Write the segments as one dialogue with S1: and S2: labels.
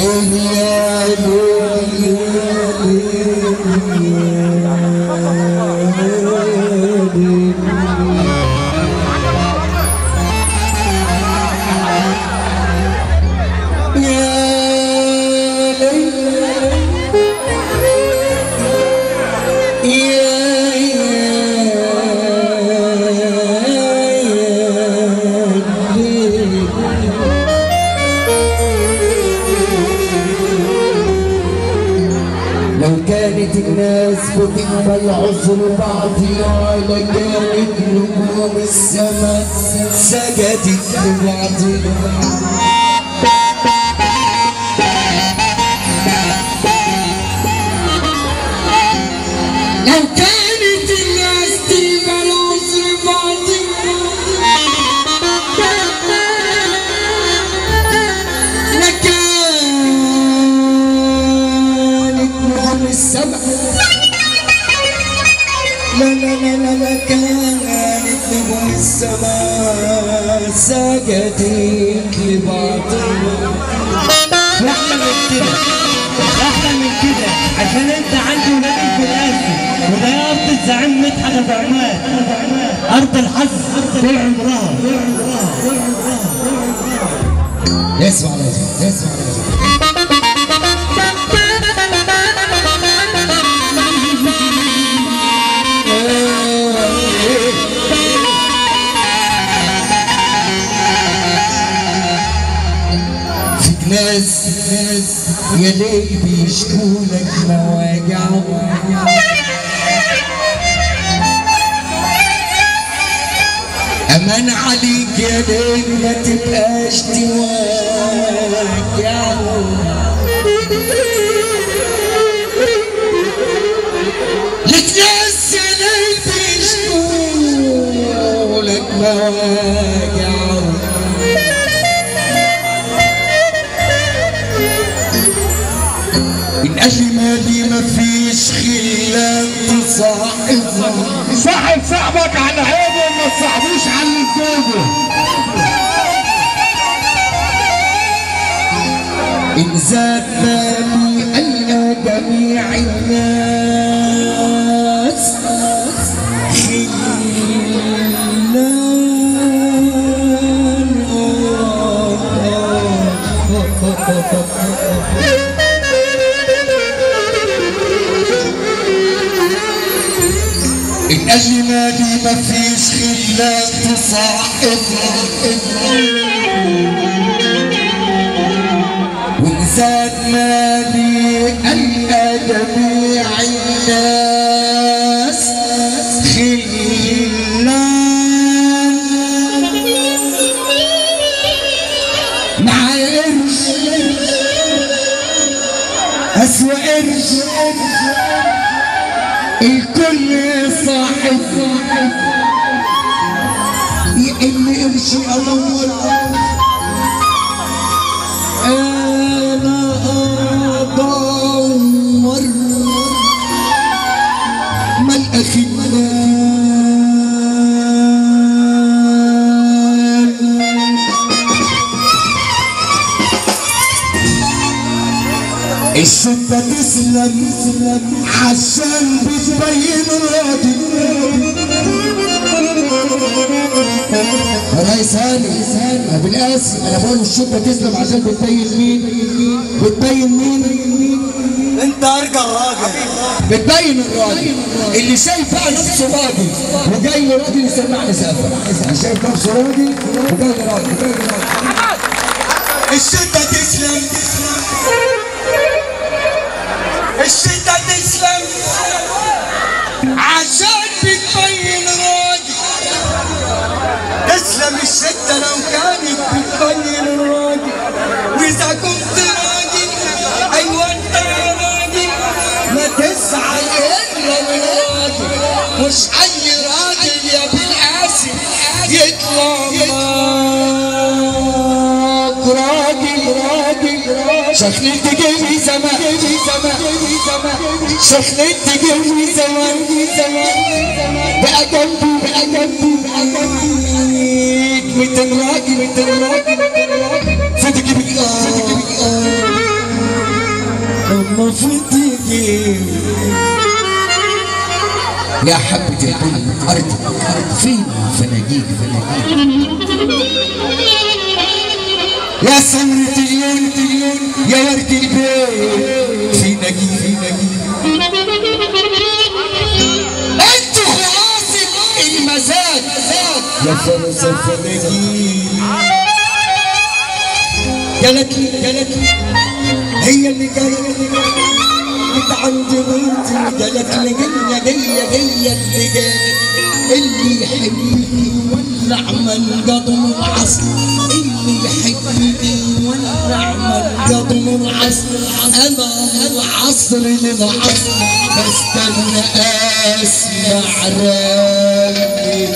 S1: يا لو كانت الناس بتقبل عذر بعضها لكانت نجوم السماء سجدت لبعضها لو كانت الناس تقبل عذر بعضها لكانت نجوم السماء لا لا لا لا لا كانت نجوم السماء سجدت لبعضها
S2: احلى من كده احلى من كده عشان انت عندي ولاد الفلاسي وده ارض الزعيم مدحت ابو عماد ارض الحظ طول عمرها
S1: اسمع لازم اسمع لازم فيك ناس ناس يا ليل بيشكولك مواجعهم أمان عليك يا ليل ما تبقاش تواجعهم لك ناس يا ليل بيشكولك مواجعهم من أجل مالي ما فيش خلاف تصاحبهم
S3: صاحب صاحبك على عيبه وما تصاحبوش على اللي في جيبه
S1: إن زاد مالي ألقى جميع الناس خلان من أجل مالي ما فيش خلاف تصاحبهم وإن زاد مالي ألقى جميع الناس خلان مع قرش أسوأ قرش الكل صاحب يقل قرشي أدور أنا أدور ما الأخدان الشدة تسلم عشان بتبين راضي رئيس هاني ابو القاسي انا بقول الشدة تسلم عشان بتبين مين بتبين مين
S2: انت ارجع راجل
S1: بتبين الراجل اللي شايف بقى نفسه راجل وجاي له راجل يسمعني سافر اللي شايف نفسه راجل وجاي له راجل وجاي له راجل
S4: الشدة تسلم الشدة تسلم عشان بتبين راجل تسلم الشدة لو كانت بتبين الراجل وإذا كنت راجل أيوة أنت يا راجل ما تزعل إلا الراجل مش أي راجل يا بالقاسي يطلع معاك راجل راجل راجل
S1: شكلك تجيبي زمان شكلك تجيبي زمان بقى جنبي بقى جنبي بقى جنبي ميت راجل ميت راجل صدق بيك
S4: نجيب
S1: يا حبة القلب أرض فين فناجيك فناجيك
S4: يا سمرة اليون اليون يا ورد البيت في نجيب في نجيب انتوا خلاص المزاج يا فرس الفناجيل قالت لي قالت لي هي اللي جايه انت عند بنتي قالت لي جايه جايه جايه اللي جايه اللي يحبني يولع من قضم العصر اللي يحبني يولع من قضم العصر انا العصر للعصر بستنى اسمع ربي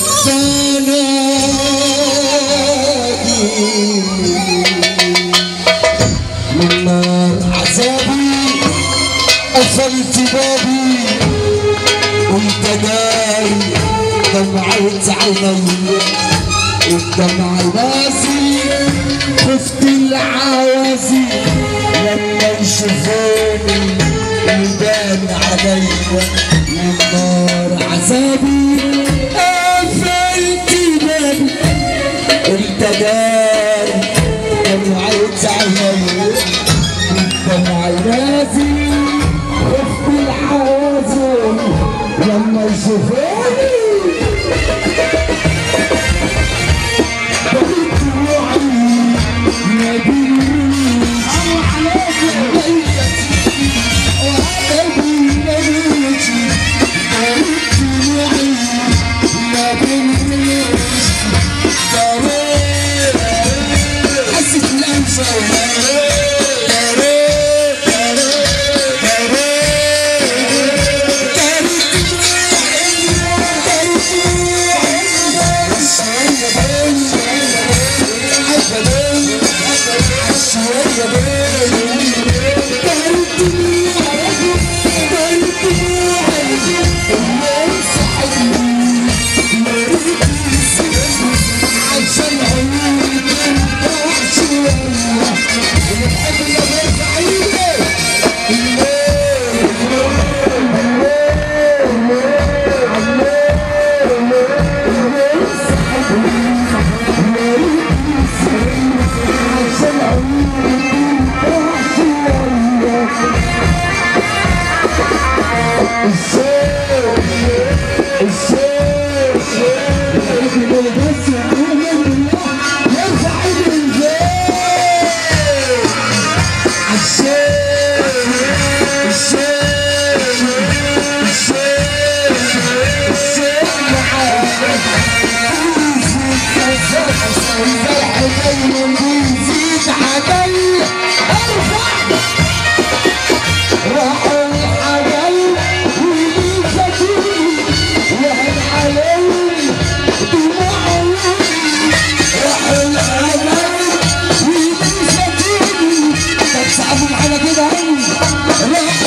S4: فنادي من نار عذابي قفلت بابي وانت داري دمعة عيني الدمع ناسي خفت العوازي لما يشوفوني يبان عليا من نار عذابي قفلت بابي انت داري دمعة عيني دمع نازي خفت الحوازن لما يشوفوني بقيت روحي نبيل أو عليك بيتي وهذا نبيتي بقيت روحي نبيل حسيت الأنفة عشان عيوني تنفع شوية ونحب الأبواب سعيدة عشان عيوني تنفع شوية الشيخ الشيخ يحب البس يعمل بالله يرفع ايده للفوق الشيخ الشيخ الشيخ الشيخ بيزيد علي ارفع راح الحجل ويجي وهن علي دموعي راح الحجل ويجي طب صعبوا معانا كده راح